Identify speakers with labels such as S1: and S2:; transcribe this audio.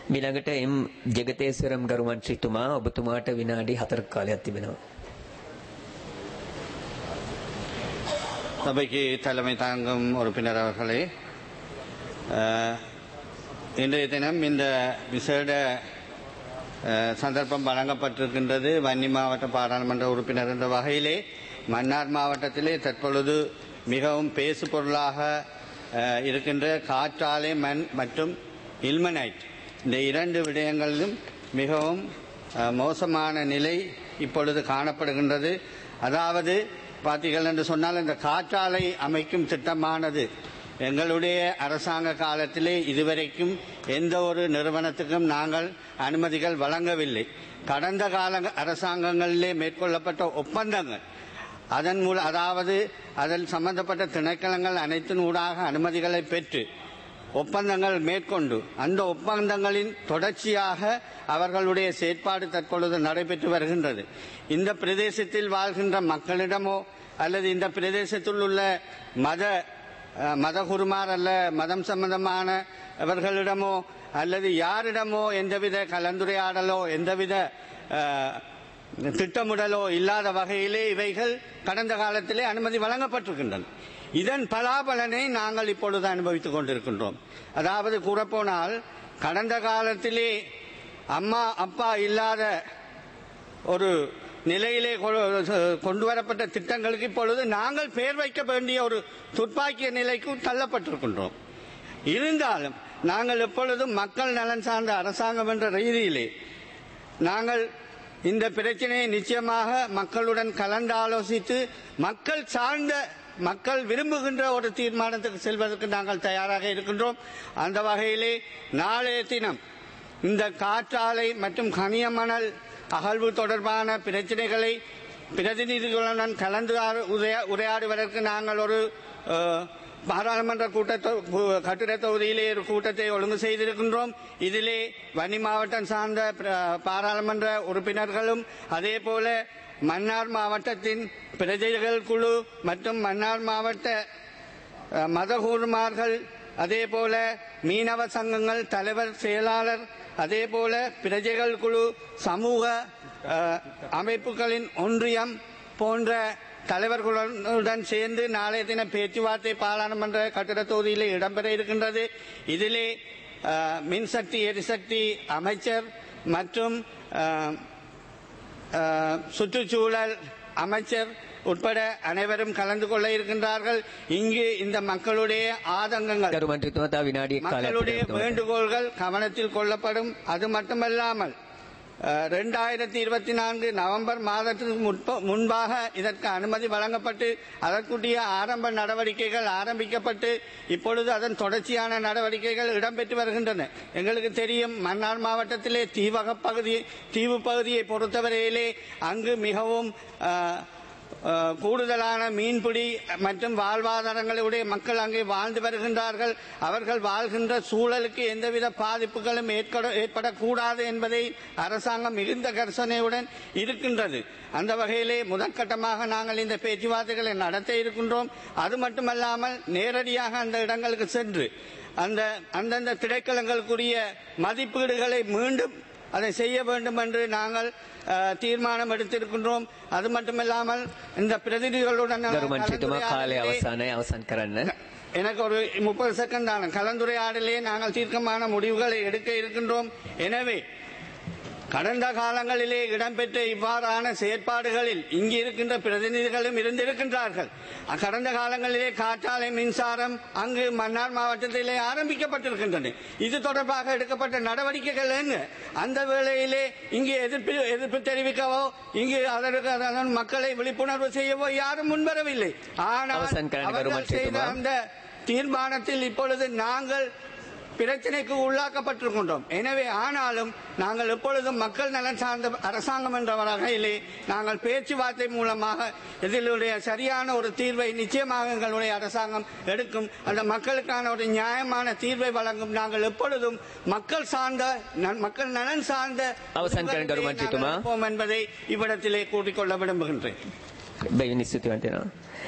S1: මිළඟට එම් ජගතේස්වරම් ගරු මන්ත්‍රීතුමා ඔබතුමාට විනාඩි 4ක කාලයක් තිබෙනවා.
S2: சபைக்கு தலைமை தாங்கும் உறுப்பினர் அவர்களே அஹ், இன்றைய தினம் இந்த விசேட அஹ், சந்தர்ப்பம் வழங்கப்பட்டிருக்கின்றது வன்னி மாவட்ட பாராளுமன்ற உறுப்பினர் என்ற வகையிலே மன்னார் மாவட்டத்திலே தற்பொழுது மிகவும் பேசு பொருளாக அஹ், இருக்கின்ற காற்றாலை மண் மற்றும் இல்மனைட் இந்த இரண்டு விடயங்களிலும் மிகவும் அஹ், மோசமான நிலை இப்பொழுது காணப்படுகின்றது அதாவது பார்த்தீர்கள் என்று சொன்னால் இந்த காற்றாலை அமைக்கும் திட்டமானது எங்களுடைய அரசாங்க காலத்திலே இதுவரைக்கும் எந்த ஒரு நிறுவனத்துக்கும் நாங்கள் அனுமதிகள் வழங்கவில்லை கடந்த கால அரசாங்கங்களிலே மேற்கொள்ளப்பட்ட ஒப்பந்தங்கள் அதன் மூலம் அதாவது அதில் சம்பந்தப்பட்ட திணைக்களங்கள் அனைத்தின் ஊடாக அனுமதிகளை பெற்று ஒப்பந்தங்கள் மேற்கொண்டு அந்த ஒப்பந்தங்களின் தொடர்ச்சியாக அவர்களுடைய செயற்பாடு தற்பொழுது நடைபெற்று வருகின்றது இந்த பிரதேசத்தில் வாழ்கின்ற மக்களிடமோ அல்லது இந்த பிரதேசத்தில் உள்ள மத அஹ், மதகுருமார் அல்ல மதம் சம்பந்தமானவர்களிடமோ அல்லது யாரிடமோ எந்தவித கலந்துரையாடலோ எந்தவித அஹ், திட்டமிடலோ இல்லாத வகையிலே இவைகள் கடந்த காலத்திலே அனுமதி வழங்கப்பட்டிருக்கின்றன இதன் பலாபலனை நாங்கள் இப்பொழுது அனுபவித்துக் கொண்டிருக்கின்றோம் அதாவது கூறப்போனால் கடந்த காலத்திலே அம்மா அப்பா இல்லாத ஒரு நிலையிலே கொ- கொண்டு வரப்பட்ட திட்டங்களுக்கு இப்பொழுது நாங்கள் பெயர் வைக்க வேண்டிய ஒரு துப்பாக்கிய நிலைக்கு தள்ளப்பட்டிருக்கின்றோம் இருந்தாலும் நாங்கள் எப்பொழுதும் மக்கள் நலன் சார்ந்த அரசாங்கம் என்ற ரீதியிலே நாங்கள் இந்த பிரச்சனையை நிச்சயமாக மக்களுடன் கலந்து ஆலோசித்து மக்கள் சார்ந்த மக்கள் விரும்புகின்ற ஒரு தீர்மானத்துக்கு செல்வதற்கு நாங்கள் தயாராக இருக்கின்றோம் அந்த வகையிலே நாளைய தினம் இந்த காற்றாலை மற்றும் கனிய மணல் அகழ்வு தொடர்பான பிரச்சனைகளை பிரதிநிதிகளுடன் கலந்து ஆறு- உரையா- உரையாடுவதற்கு நாங்கள் ஒரு அஹ், பாராளுமன்ற கூட்டத்தொ கு- கட்டிட தொகுதியிலே ஒரு கூட்டத்தை ஒழுங்கு செய்திருக்கின்றோம் இதிலே வன்னி மாவட்டம் சார்ந்த பிர- பாராளுமன்ற உறுப்பினர்களும் அதே போல மன்னார் மாவட்டத்தின் பிரஜைகள் குழு மற்றும் மன்னார் மாவட்ட அஹ், மதகூர்மார்கள் அதே போல மீனவ சங்கங்கள் தலைவர் செயலாளர் அதே போல பிரஜைகள் குழு சமூக அஹ், அமைப்புகளின் ஒன்றியம் போன்ற தலைவர்களுடன் சேர்ந்து நாளைய தின பேச்சுவார்த்தை பாராளுமன்ற கட்டிட தொகுதியிலே இடம்பெற இருக்கின்றது இதிலே அஹ், மின்சக்தி எரிசக்தி அமைச்சர் மற்றும் அஹ், அஹ், சுற்றுச்சூழல் அமைச்சர் உட்பட அனைவரும் கலந்து கொள்ள இருக்கின்றார்கள் இங்கு இந்த மக்களுடைய ஆதங்கங்கள்
S1: ගරු මන්ත්‍රීතුමා තව විනාඩියක් කාලයක්
S2: மக்களுடைய
S1: තිබෙනවා.
S2: வேண்டுகோள்கள் கவனத்தில் கொள்ளப்படும் அது மட்டுமல்லாமல் ரெண்டாயிரத்தி இருபத்தி நான்கு நவம்பர் மாதத்துக்கு முற்ப- முன்பாக இதற்கு அனுமதி வழங்கப்பட்டு அதற்குரிய ஆரம்ப நடவடிக்கைகள் ஆரம்பிக்கப்பட்டு இப்பொழுது அதன் தொடர்ச்சியான நடவடிக்கைகள் இடம்பெற்று வருகின்றன எங்களுக்கு தெரியும் மன்னார் மாவட்டத்திலே தீவக பகுதி தீவு பகுதியை பொறுத்தவரையிலே அங்கு மிகவும் அஹ், அஹ், கூடுதலான மீன்பிடி மற்றும் வாழ்வாதாரங்களுடைய மக்கள் அங்கே வாழ்ந்து வருகின்றார்கள் அவர்கள் வாழ்கின்ற சூழலுக்கு எந்தவித பாதிப்புகளும் ஏற்பட- ஏற்படக்கூடாது என்பதை அரசாங்கம் மிகுந்த கர்சனையுடன் இருக்கின்றது அந்த வகையிலே முதற்கட்டமாக நாங்கள் இந்த பேச்சுவார்த்தைகளை நடத்த இருக்கின்றோம் அது மட்டுமல்லாமல் நேரடியாக அந்த இடங்களுக்கு சென்று அந்த அந்தந்த திரைக்களங்களுக்குரிய மதிப்பீடுகளை மீண்டும் அதை செய்ய வேண்டும் என்று நாங்கள் அஹ், தீர்மானம் எடுத்திருக்கின்றோம் அது மட்டுமில்லாமல் இந்த பிரதிநிதிகளுடன்
S1: ගරු මන්ත්‍රීතුමා කාලය
S2: கலந்துரையாடலிலே
S1: අවසానයි අවසන් කරන්න.
S2: எனக்கு ஒரு முப்பது செகண்ட் தான் கலந்துரையாடலே நாங்கள் தீர்க்கமான முடிவுகளை எடுக்க இருக்கின்றோம் எனவே கடந்த காலங்களிலே இடம்பெற்ற இவ்வாறான செயற்பாடுகளில் இங்கு இருக்கின்ற பிரதிநிதிகளும் இருந்திருக்கின்றார்கள் கடந்த காலங்களிலே காற்றாலை மின்சாரம் அங்கு மன்னார் மாவட்டத்திலே ஆரம்பிக்கப்பட்டிருக்கின்றன இது தொடர்பாக எடுக்கப்பட்ட நடவடிக்கைகள் என்ன அந்த வேளையிலே இங்கு எதிர்ப்பு எதிர்ப்பு தெரிவிக்கவோ இங்கு அதற்கு அதன் மக்களை விழிப்புணர்வு செய்யவோ யாரும் முன்வரவில்லை ஆனால்
S1: அவசான் கரண்ட்
S2: அவர்கள்
S1: கருமன்
S2: செய்த
S1: சேத்துமா.
S2: அந்த தீர்மானத்தில் இப்பொழுது நாங்கள் பிரச்சனைக்கு உள்ளாக்கப்பட்டிருக்கின்றோம் எனவே ஆனாலும் நாங்கள் எப்பொழுதும் மக்கள் நலன் சார்ந்த அரசாங்கம் என்ற வகையிலே நாங்கள் பேச்சுவார்த்தை மூலமாக இதிலுடைய சரியான ஒரு தீர்வை நிச்சயமாக எங்களுடைய அரசாங்கம் எடுக்கும் அந்த மக்களுக்கான ஒரு நியாயமான தீர்வை வழங்கும் நாங்கள் எப்பொழுதும் மக்கள் சார்ந்த நன்- மக்கள் நலன் சார்ந்த
S1: அவசான் கரண்ட் கருமன்
S2: நாங்கள்
S1: சேத்துமா.
S2: இருப்போம் என்பதை இவ்விடத்திலே கூட்டிக்கொள்ள விரும்புகின்றேன்
S1: බැවිනි ස්තුතිවන්ත වෙනවා.